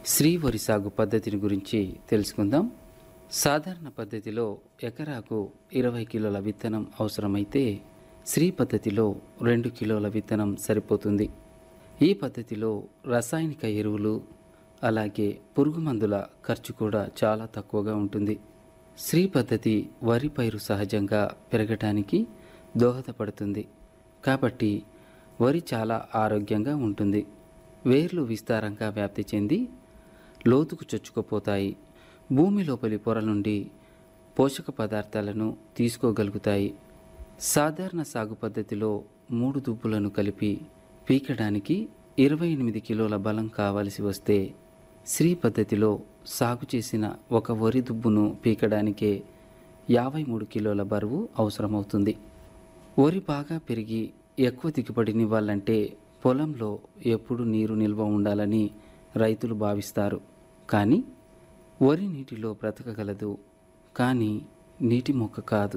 శ్రీ వరి సాగు పద్ధతిని గురించి తెలుసుకుందాం సాధారణ పద్ధతిలో ఎకరాకు ఇరవై కిలోల విత్తనం అవసరమైతే శ్రీ పద్ధతిలో రెండు కిలోల విత్తనం సరిపోతుంది ఈ పద్ధతిలో రసాయనిక ఎరువులు అలాగే పురుగు మందుల ఖర్చు కూడా చాలా తక్కువగా ఉంటుంది శ్రీ పద్ధతి వరి పైరు సహజంగా పెరగటానికి దోహదపడుతుంది కాబట్టి వరి చాలా ఆరోగ్యంగా ఉంటుంది వేర్లు విస్తారంగా వ్యాప్తి చెంది లోతుకు చొచ్చుకుపోతాయి భూమి లోపలి పొర నుండి పోషక పదార్థాలను తీసుకోగలుగుతాయి సాధారణ సాగు పద్ధతిలో మూడు దుబ్బులను కలిపి పీకడానికి ఇరవై ఎనిమిది కిలోల బలం కావలసి వస్తే శ్రీ పద్ధతిలో సాగు చేసిన ఒక వరి దుబ్బును పీకడానికే యాభై మూడు కిలోల బరువు అవసరమవుతుంది వరి బాగా పెరిగి ఎక్కువ దిగుబడినివ్వాలంటే పొలంలో ఎప్పుడు నీరు నిల్వ ఉండాలని రైతులు భావిస్తారు కానీ వరి నీటిలో బ్రతకగలదు కానీ నీటి మొక్క కాదు